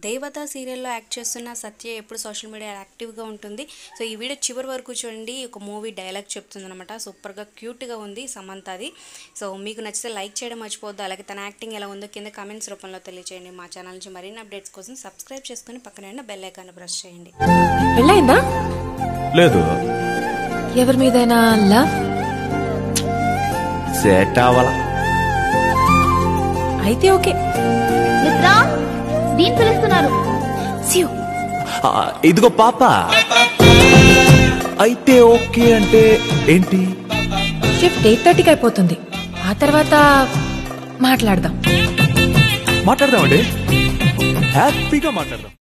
దేవత సీరియల్లో యాక్ట్ చేస్తున్న సత్య ఎప్పుడు సోషల్ మీడియా యాక్టివ్గా ఉంటుంది సో ఈ వీడియో చివరి వరకు చూడండి ఒక మూవీ డైలాగ్ చెప్తుంది అనమాట సూపర్గా క్యూట్గా ఉంది సమంతది సో మీకు నచ్చితే లైక్ చేయడం మర్చిపోవద్దు అలాగే తన యాక్టింగ్ ఎలా ఉందో కింద కామెంట్స్ రూపంలో తెలియజేయండి మా ఛానల్ నుంచి మరిన్ని అప్డేట్స్ కోసం సబ్స్క్రైబ్ చేసుకుని పక్కన ఉన్న బెల్ ఐకాన్ ప్రెస్ చేయండి పెళ్ళైందా లేదు ఎవరి మీదైనా లవ్ సెట్ అవ్వాల అయితే ఓకే మిత్రా దీని పిలుస్తున్నారు సియు ఆ, ఇదిగో పాప అయితే ఓకే అంటే ఏంటి షిఫ్ట్ ఎయిట్ థర్టీకి అయిపోతుంది ఆ తర్వాత మాట్లాడదాం మాట్లాడదామండి హ్యాపీగా మాట్లాడదాం